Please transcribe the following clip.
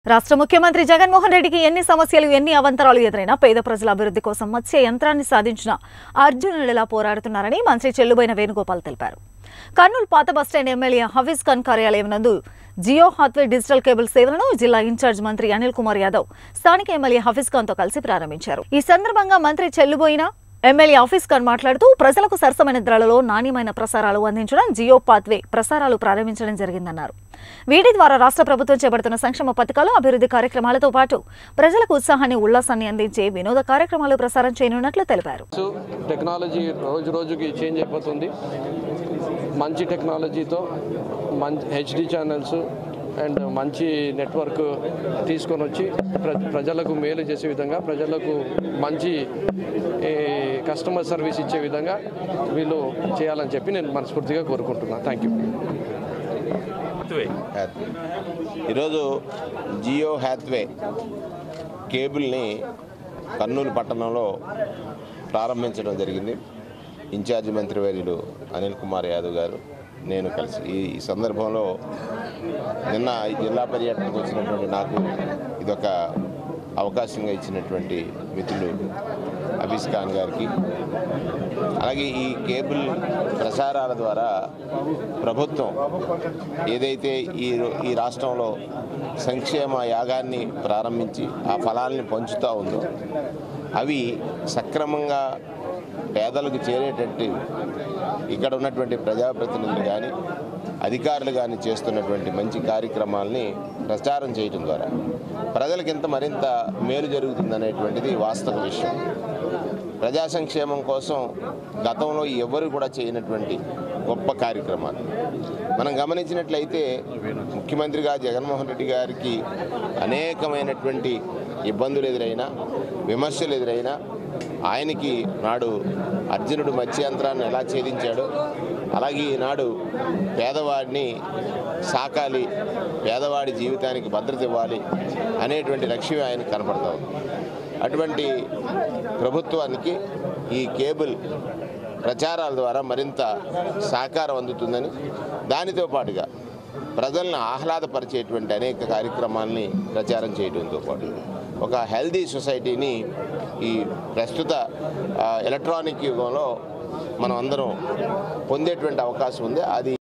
రాష్ట్ర ముఖ్యమంత్రి జగన్మోహన్ రెడ్డికి ఎన్ని సమస్యలు ఎన్ని అవంతరాలు ఎదురైనా పేద ప్రజల అభివృద్ధి కోసం మత్స్య యంత్రాన్ని సాధించిన అర్జునుడిలా పోరాడుతున్నారని మంత్రి చెల్లుబైన వేణుగోపాల్ తెలిపారు కర్నూలు పాత బస్టాండ్ ఎమ్మెల్యే హఫీజ్ ఖాన్ కార్యాలయం నందు జియో హాత్వే డిజిటల్ కేబుల్ సేవలను జిల్లా ఇన్ఛార్జ్ మంత్రి అనిల్ కుమార్ యాదవ్ స్థానిక ఎమ్మెల్యే హఫీజ్ ఖాన్ తో కలిసి ప్రారంభించారు ఈ సందర్భంగా మంత్రి చెల్లుబోయిన ఎమ్మెల్యే ఆఫీస్ ఖాన్ మాట్లాడుతూ ప్రజలకు సరసమైన ధరలలో నాణ్యమైన ప్రసారాలు అందించడం జియో పాత్వే ప్రసారాలు ప్రారంభించడం జరిగిందన్నారు వీటి ద్వారా రాష్ట్ర ప్రభుత్వం చేపడుతున్న సంక్షేమ పథకాలు అభివృద్ధి కార్యక్రమాలతో పాటు ప్రజలకు ఉత్సాహాన్ని ఉల్లాసాన్ని అందించే వినోద కార్యక్రమాలు ప్రసారం చేయనున్నట్లు తెలిపారు సో టెక్నాలజీ రోజు రోజుకి చేంజ్ అయిపోతుంది మంచి టెక్నాలజీతో మంచి హెచ్డి ఛానల్స్ అండ్ మంచి నెట్వర్క్ తీసుకొని వచ్చి ప్ర ప్రజలకు మేలు చేసే విధంగా ప్రజలకు మంచి ఈ, కస్టమర్ సర్వీస్ ఇచ్చే విధంగా వీళ్ళు చేయాలని చెప్పి నేను మనస్ఫూర్తిగా కోరుకుంటున్నాను థ్యాంక్ యూ హ్యాత్వే ఈరోజు జియో హ్యాత్వే కేబుల్ని కర్నూలు పట్టణంలో ప్రారంభించడం జరిగింది ఇన్ఛార్జి మంత్రివర్యులు అనిల్ కుమార్ యాదవ్ గారు నేను కలిసి ఈ ఈ సందర్భంలో నిన్న ఈ జిల్లా పర్యటనకు వచ్చినటువంటి నాకు ఇదొక అవకాశంగా ఇచ్చినటువంటి మిత్రులు అబీస్ ఖాన్ గారికి అలాగే ఈ కేబుల్ ప్రసారాల ద్వారా ప్రభుత్వం ఏదైతే ఈ రో- ఈ రాష్ట్రంలో సంక్షేమ యాగాన్ని ప్రారంభించి ఆ ఫలాల్ని పంచుతూ ఉందో అవి సక్రమంగా పేదలకు చేరేటట్టు ఇక్కడ ఉన్నటువంటి ప్రజాప్రతినిధులు కానీ అధికారులు కానీ చేస్తున్నటువంటి మంచి కార్యక్రమాల్ని ప్రచారం చేయడం ద్వారా ప్రజలకు ఇంత మరింత మేలు జరుగుతుందనేటువంటిది వాస్తవ విషయం ప్రజా సంక్షేమం కోసం గతంలో ఎవ్వరు కూడా చేయనటువంటి గొప్ప కార్యక్రమాలు మనం గమనించినట్లయితే ముఖ్యమంత్రిగా జగన్మోహన్ రెడ్డి గారికి అనేకమైనటువంటి ఇబ్బందులు ఎదురైనా విమర్శలు ఎదురైనా ఆయనకి నాడు అర్జునుడు మత్స్యంత్రాన్ని ఎలా ఛేదించాడో అలాగే ఈనాడు పేదవాడిని సాకాలి పేదవాడి జీవితానికి భద్రత ఇవ్వాలి అనేటువంటి లక్ష్యం ఆయనకు కనపడతా ఉంది అటువంటి ప్రభుత్వానికి ఈ కేబుల్ ప్రచారాల ద్వారా మరింత సహకారం అందుతుందని దానితో పాటుగా ప్రజలను ఆహ్లాదపరిచేటువంటి అనేక కార్యక్రమాల్ని ప్రచారం చేయడంతో పాటు ఒక హెల్దీ సొసైటీని ఈ ప్రస్తుత ఆ, ఎలక్ట్రానిక్ యుగంలో మనం అందరం పొందేటువంటి అవకాశం ఉంది అది